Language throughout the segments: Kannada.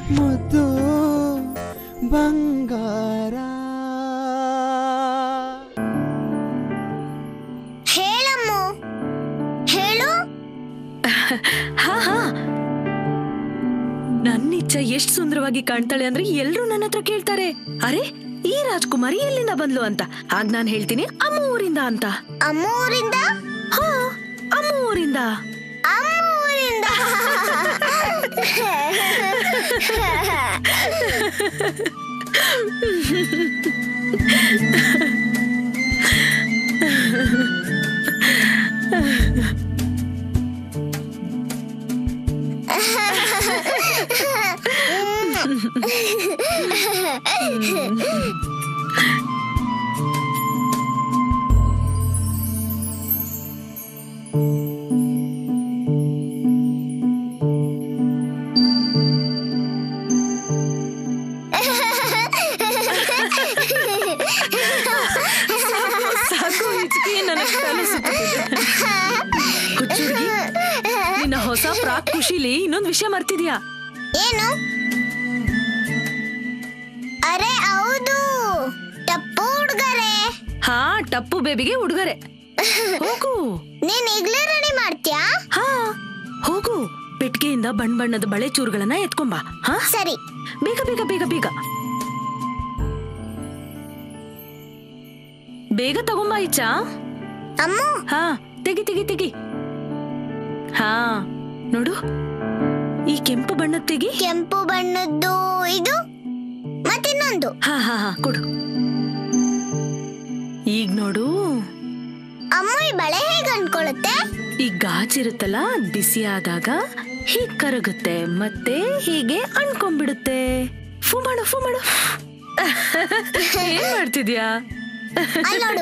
ಮುದ್ದು ಬಂಗಾರ ಹೇಳಮ್ಮ ಹೇಳು ಹಾ ಹಾ ನನ್ನ ಇಚ್ಛೆ ಎಷ್ಟ್ ಸುಂದರವಾಗಿ ಕಾಣ್ತಾಳೆ ಅಂದ್ರೆ ಎಲ್ರು ನನ್ನ ಹತ್ರ ಕೇಳ್ತಾರೆ ಅರೆ ಈ ರಾಜ್ಕುಮಾರಿ ಎಲ್ಲಿಂದ ಬಂದ್ಲು ಅಂತ ಆಗ ನಾನ್ ಹೇಳ್ತೀನಿ ಅಮ್ಮ ಊರಿಂದ ಅಂತ ಅಮ್ಮ ಊರಿಂದ ಹಾ ಅಮ್ಮ ಊರಿಂದ ಅಮ್ಮ ಊರಿಂದ ಸಾಕು ಹಿಚ್ಕಿ ನನಗ್ ತಲೆ ಸುತ್ತುತ್ತಿದೆ. ಹುಚ್ಚು ಹುಡ್ಗಿ, ನಿನ್ನ ಹೊಸ ಪ್ರಾಕ್ ಖುಷಿಲಿ ಇನ್ನೊಂದ್ ವಿಷಯ ಮರ್ತಿದ್ಯಾ ಏನು ಅರೆ ಹೌದು ಟಪ್ಪು ಹುಡ್ಗರೆ ಹಾ ಟಪ್ಪು ಬೇಬಿಗೆ ಉಡುಗೊರೆ ಹೋಗು ನೀನ್ ಈಗ್ಲೇ ರೆಡಿ ಮಾಡ್ತೀಯಾ ಹಾ ಹೋಗು ಪೆಟ್ಟಿಗೆಯಿಂದ ಬಣ್ಣ ಬಣ್ಣದ ಬಳೆ ಚೂರುಗಳನ್ನ ಎತ್ಕೊಂಬ ಹಾ ಸರಿ ಬೇಗ ಬೇಗ ಬೇಗ ಬೇಗ ಬೇಗ ತಗೊಂಬ ಇಚ್ಚಾ ಅಮ್ಮ ಹಾ ತೆಗಿ ತೆಗಿ ತೆಗಿ ಹಾ ನೋಡು ಈ ಕೆಂಪು ಬಣ್ಣದ ತೆಗಿ ಕೆಂಪು ಬಣ್ಣದ್ದು ಇದು ಮತ್ತಿನ್ನೊಂದು ಹಾ ಹಾ ಹಾ ಕೊಡು ಈಗ ನೋಡು ಅಮ್ಮ ಈ ಬಳೆ ಹೇಗೆ ಅಂದ್ಕೊಳ್ಳುತ್ತೆ ಈ ಗಾಜಿರುತ್ತಲ್ಲ ಅದ್ ಬಿಸಿ ಆದಾಗ ಹೀಗ್ ಕರಗುತ್ತೆ ಮತ್ತೆ ಹೀಗೆ ಅಣ್ಕೊಂಡ್ಬಿಡುತ್ತೆ ಫೂ ಮಾಡು ಫೂ ಮಾಡು ಏನ್ ಮಾಡ್ತಿದ್ಯಾ ಅಲ್ಲಿ ನೋಡು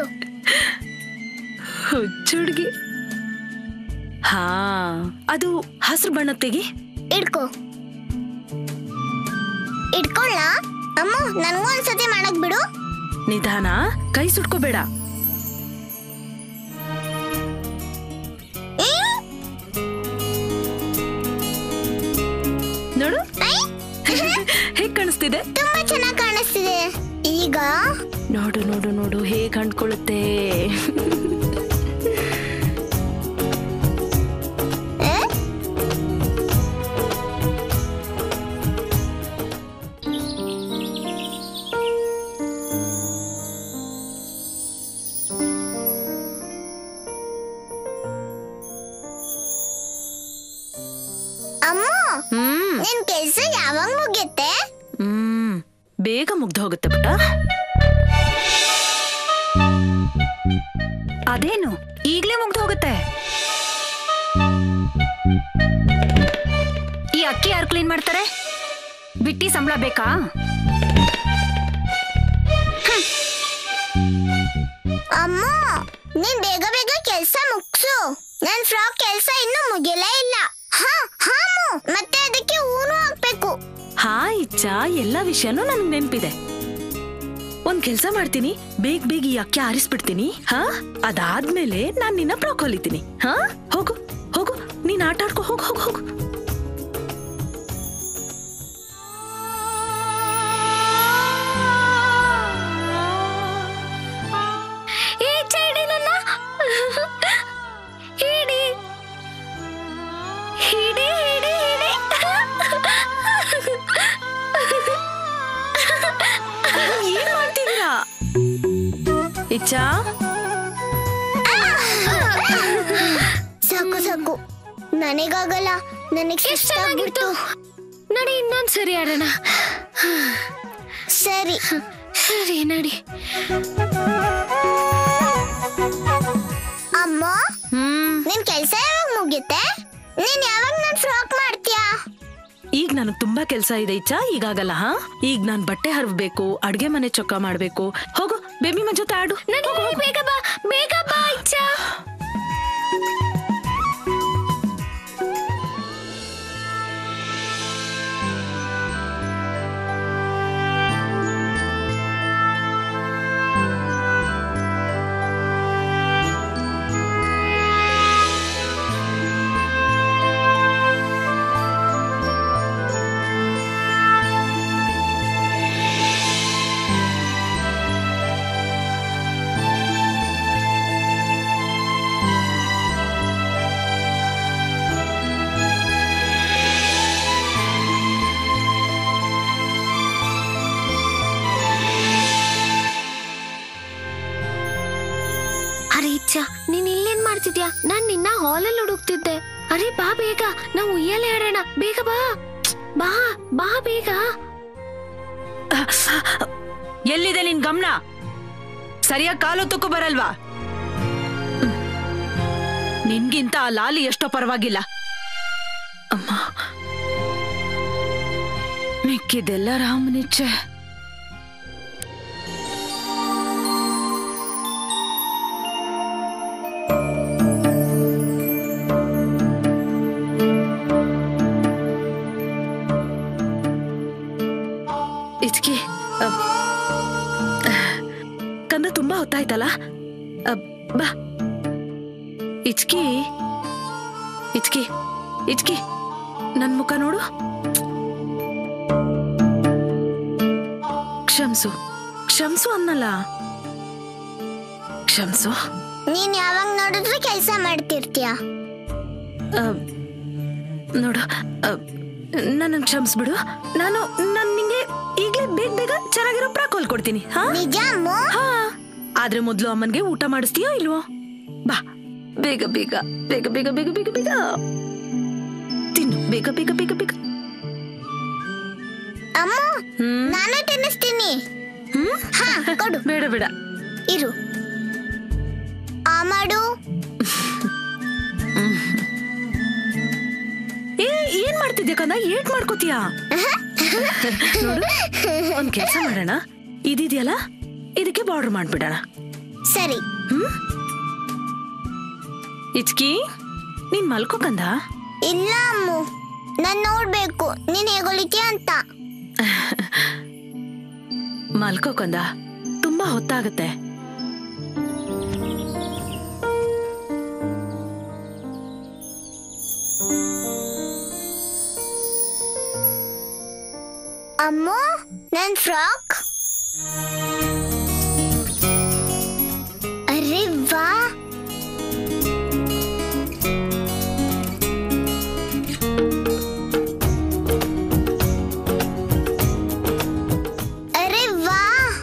ಹುಚ್ಚುಡ್ಗಿ ಹಾ ಅದು ಹಸಿರು ಬಣ್ಣ ತೆಗಿ ಇಡ್ಕೋ ಇಡ್ಕೊಳ್ಳ ಅಮ್ಮ ನನ್ಗೂ ಒಂದ್ಸತಿ ಮಾಡಕ್ ಬಿಡು ನಿಧಾನ ಕೈ ಸುಟ್ಕೋಬೇಡ ಈ, ನೋಡು ಐ, ಹೇಗ್ ಕಾಣಿಸ್ತಿದೆ ತುಂಬಾ ಚೆನ್ನಾಗಿ ಕಾಣಿಸ್ತಿದೆ ಈಗ ನೋಡು ನೋಡು ನೋಡು ಹೇಗ್ ಅಂಟ್ಕೊಳ್ಳುತ್ತೆ ಏ? ಅಮ್ಮ ಹ್ಮ್ ನಿನ್ ಕೆಲ್ಸ ಯಾವಾಗ ಮುಗಿಯುತ್ತೆ ಹ್ಮ್ ಬೇಗ ಮುಗ್ದು ಹೋಗುತ್ತೆ ಪುಟ್ಟ ಅದೇನು ಈಗ್ಲೇ ಮುಗ್ದು ಹೋಗುತ್ತೆ ಈ ಅಕ್ಕಿ ಯಾರು ಕ್ಲೀನ್ ಮಾಡ್ತಾರೆ ಬಿಟ್ಟಿ ಸಂಬಳ ಬೇಕಾ ಅಮ್ಮ ನೀನ್ ಬೇಗ ಬೇಗ ಕೆಲ್ಸ ಮುಗ್ಸು ನನ್ ಫ್ರಾಕ್ ಕೆಲ್ಸ ಇನ್ನೂ ಮುಗಿಲೇ ಇಲ್ಲ ಹಾ ಹಾ ಅಮ್ಮು. ಮತ್ತೆ ಅದಕ್ಕೆ ಊನು ಹಾಕ್ಬೇಕು ಹಾ ಇಚ್ಚಾ ಎಲ್ಲಾ ವಿಷಯನೂ ನನ್ಗೆ ನೆನ್ಪಿದೆ ಒಂದ್ ಕೆಲ್ಸ ಮಾಡ್ತೀನಿ ಬೇಗ ಬೇಗ ಈ ಅಕ್ಕಿ ಆರಿಸ್ಬಿಡ್ತೀನಿ ಹಾ ಅದಾದ್ಮೇಲೆ ನಾನ್ ನಿನ್ನ ಫ್ರಾಕ್ ಹೊಲಿತೀನಿ ಹಾ ಹೋಗು ಹೋಗು ನೀನ್ ಆಟ ಆಡ್ಕೊ ಹೋಗು ಹೋಗು ಹೋಗು ಏ ಚೈಡಿ ನನ್ನ ಹಿಡಿ ಹಿಡಿ ಹಿಡಿ ಹಿಡಿ ಏನ್ ಮಾಡ್ತಿದ್ದೀರಾ ಇಚ್ಚಾ ಸಾಕು ಸಾಕು ನನಗಾಗಲ್ಲ ನನಗ್ ಸುಸ್ತಾಗ್ಬಿಡ್ತು ನಡಿ ಇನ್ನೊಂದ್ ಸರಿ ಆಡೋಣ ಸರಿ ಸರಿ ನಡಿ ಅಮ್ಮ ಹ್ಮ್ ನಿನ್ ಕೆಲ್ಸ ಯಾವಾಗ ಮುಗಿಯುತ್ತೆ ನೀನ್ ಯಾವಾಗ ನನ್ ಫ್ರಾಕ್ ಮಾಡ್ತೀಯಾ ಈಗ ನನಗ್ ತುಂಬಾ ಕೆಲ್ಸ ಇದೆ ಇಚ್ಚಾ ಈಗಾಗಲ್ಲ ಹಾ ಈಗ ನಾನ್ ಬಟ್ಟೆ ಹರವ್ಬೇಕು ಅಡ್ಗೆ ಮನೆ ಚೊಕ್ಕ ಮಾಡ್ಬೇಕು ಹೋಗು ಬೇಬಿ ಮನ್ ಜೊತೆ ಆಡು ನಡಿ ನಡಿ, ಬೇಗ ಬಾ ಬೇಗ ಬಾ ಇಚ್ಚಾ ಮಾಡ್ತಿದ್ಯಾ ನಾನ್ ನಿನ್ನ ಹಾಲಲ್ಲಿ ಹುಡುಕ್ತಿದ್ದೆ ಅರೆ ಬಾ ಬೇಗ ನಾವು ಉಯ್ಯಾಲೆ ಆಡೋಣ ಬೇಗ ಬಾ ಬಾ ಬಾ ಬೇಗ ಎಲ್ಲಿದೆ ನಿನ್ ಗಮನ ಸರಿಯಾಗಿ ಕಾಲು ತುಕ್ಕು ಬರಲ್ವಾ ಹ್ಮ್. ನಿನ್ಗಿಂತ ಆ ಲಾಲಿ ಎಷ್ಟೋ ಪರವಾಗಿಲ್ಲ ಅಮ್ಮ ಮಿಕ್ಕಿದೆಲ್ಲ ರಾಮನಿಚ್ಛೆ ಇದ್ಕೆ ಅಬ್, ಕಂದ ತುಂಬಾ ಹೊತ್ತಾಯ್ತಲ್ಲ ಅಬ್, ಬಾ ಇಚ್ಕಿ ಇಚ್ಕಿ ಇಚ್ಕಿ ನನ್ ಮುಖ ನೋಡು ಕ್ಷಮ್ಸು ಕ್ಷಮ್ಸು ಅನ್ನಲ್ಲ ಕ್ಷಮ್ಸು ನೀನ್ ಯಾವಾಗ ನೋಡಿದ್ರು ಕೆಲ್ಸ ಮಾಡ್ತಿರ್ತೀಯ ಅಬ್, ನೋಡು ನನ್ನ ಕ್ಷಮಿಸ್ಬಿಡು ನಾನು ನಾನು ನಿಂಗೆ ಈಗಲೇ ಬೇಗ ಬೇಗ ಚೆನ್ನಾಗಿರೋ ಪ್ರಾಕೋಲ್ ಕೊಡ್ತೀನಿ ಹಾ ನಿಜ ಅಮ್ಮು ಹಾ ಆದ್ರೆ ಮೊದ್ಲು ಅಮ್ಮನ್ಗೆ ಊಟ ಮಾಡಿಸ್ತೀಯೋ ಇಲ್ವೋ ಬಾ ಬೇಗ ಬೇಗ ಬೇಗ ಬೇಗ ಬೇಗ ಬೇಗ ಬೇಗ ತಿನ್ನು ಬೇಗ ಬೇಗ ಬೇಗ ಬೇಗ ಅಮ್ಮು ಹ್ಮ್ ನಾನು ತಿನ್ನಿಸ್ತೀನಿ ಹ್ಮ್ ಹಾ ಕೊಡು ಬೇಡ ಬೇಡ ಇರು ಆ ಮಾಡು ಏ ಏನ್ ಮಾಡ್ತಿದ್ಯಾ ಕಂದ ಏಟ್ ಮಾಡ್ಕೋತೀಯಾ ನೋಡು ಒಂದ್ ಕೆಲ್ಸ ಮಾಡೋಣ ಇದಿದ್ಯಲ್ಲ ಇದಕ್ಕೆ ಬಾರ್ಡರ್ ಮಾಡ್ಬಿಡೋಣ ಸರಿ ಹ್ಮ್ ಇಚ್ಕಿ ನೀನ್ ಮಲ್ಕೋ ಕಂದ ಇಲ್ಲ ಅಮ್ಮು ನಾನ್ ನೋಡ್ಬೇಕು ನೀನ್ ಹೇಗೊಳಿತೀಯ ಅಂತ ಮಲ್ಕೋ ಕಂದ ತುಂಬಾ ಹೊತ್ತಾಗತ್ತೆ ಅಮ್ಮು ನನ್ ಫ್ರಾಕ್ ಅರೆ ವಾ ಅರೆ ವಾ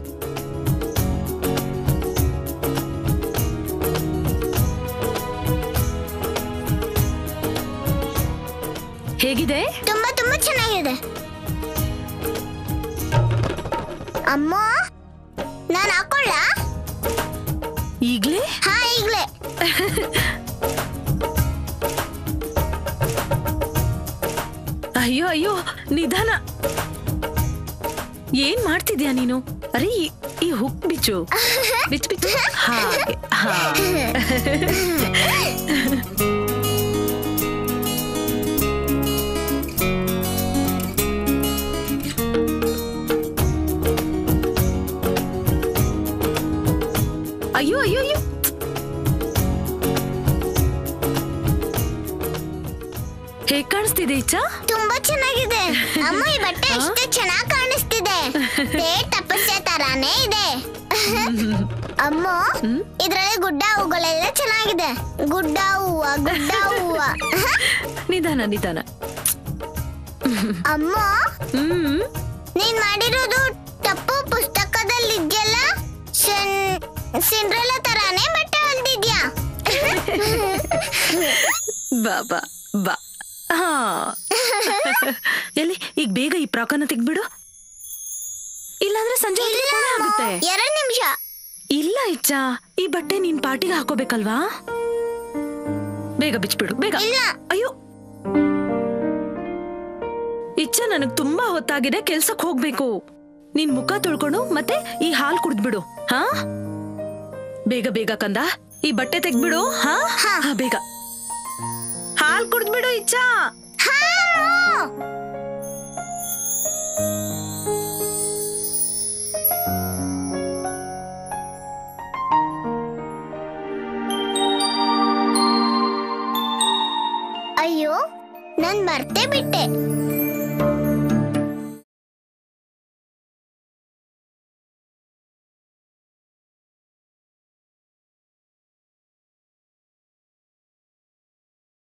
ಹೇಗಿದೆ ತುಂಬಾ ತುಂಬಾ ಚೆನ್ನಾಗಿದೆ ಅಮ್ಮ ನಾನು ಹಾಕೊಳ್ಳ ಈಗ್ಲೇ ಹಾ ಈಗ್ಲೇ ಅಯ್ಯೋ ಅಯ್ಯೋ ನಿಧಾನ ಏನ್ ಮಾಡ್ತಿದ್ಯಾ ನೀನು ಅರೆ ಈ- ಈ ಹುಕ್ ಬಿಚ್ಚು ಬಿಚ್ಚು ಬಿಚ್ಚು ಹಾಗೆ ಹಾ ಅಯ್ಯೋ ಅಯ್ಯೋ ಅಯ್ಯೋ ಹೇಗ್ ಕಾಣಿಸ್ತಿದೆ ಇಚ್ಚಾ ತುಂಬಾ ಚೆನ್ನಾಗಿದೆ ಅಮ್ಮ ಈ ಬಟ್ಟೆ ಹಾ? ಎಷ್ಟು ಚೆನ್ನಾಗಿ ಕಾಣಿಸ್ತಿದೆ ತೇ ತಪಸ್ಸೆ ತರಾನೇ ಇದೆ ಅಮ್ಮ ಹ್ಮ್? ಇದ್ರಲ್ಲಿ ಗುಡ್ಡ ಹೂಗಳೆಲ್ಲ ಚೆನ್ನಾಗಿದೆ ಗುಡ್ಡ ಹೂವ ಗುಡ್ಡ ಹೂವ ನಿಧಾನ ನಿಧಾನ ಅಮ್ಮ ಹ್ಮ್ ನೀನ್ ಮಾಡಿರೋದು ತಪ್ಪು ಪುಸ್ತಕದಲ್ಲಿ ಇದೆಯಲ್ಲ ಸಿಂಡ್ರೆಲ್ಲ ತರಾನೇ ಬಟ್ಟೆ ಹೊಲ್ದಿದ್ಯಾ ಬಾ ಬಾ ಬಾ ಹಾ ಎಲ್ಲಿ ಈಗ ಬೇಗ ಈ ಪ್ರಾಕನ ತೆಗ್ದ್ಬಿಡು ಇಲ್ಲಾಂದ್ರೆ ಸಂಜೆ ಹೊತ್ತಿಗೆ ಇಲ್ಲ ಕೊಳೆ ಅಮ್ಮ, ಆಗುತ್ತೆ ಎರಡ್ ನಿಮಿಷ ಇಲ್ಲ ಇಚ್ಚಾ ಈ ಬಟ್ಟೆ ನೀನ್ ಪಾಟಿಗೆ ಹಾಕೋಬೇಕಲ್ವಾ ಬೇಗ ಬಿಚ್ಬಿಡು ಬೇಗ ಇಲ್ಲ ಅಯ್ಯೋ ಇಚ್ಚ ನನಗ್ ತುಂಬಾ ಹೊತ್ತಾಗಿದೆ ಕೆಲ್ಸಕ್ ಹೋಗ್ಬೇಕು ನಿನ್ ಮುಖ ತೊಳ್ಕೊಂಡು ಮತ್ತೆ ಈ ಹಾಲ್ ಕುಡ್ದ್ಬಿಡು ಹಾ ಬೇಗ ಬೇಗ ಕಂದ ಈ ಬಟ್ಟೆ ತೆಗ್ದ್ಬಿಡು ಹಾ ಹಾ. ಹಾ ಬೇಗ ಹಾಲ್ ಕುಡ್ದ್ಬಿಡು ಇಚ್ಚಾ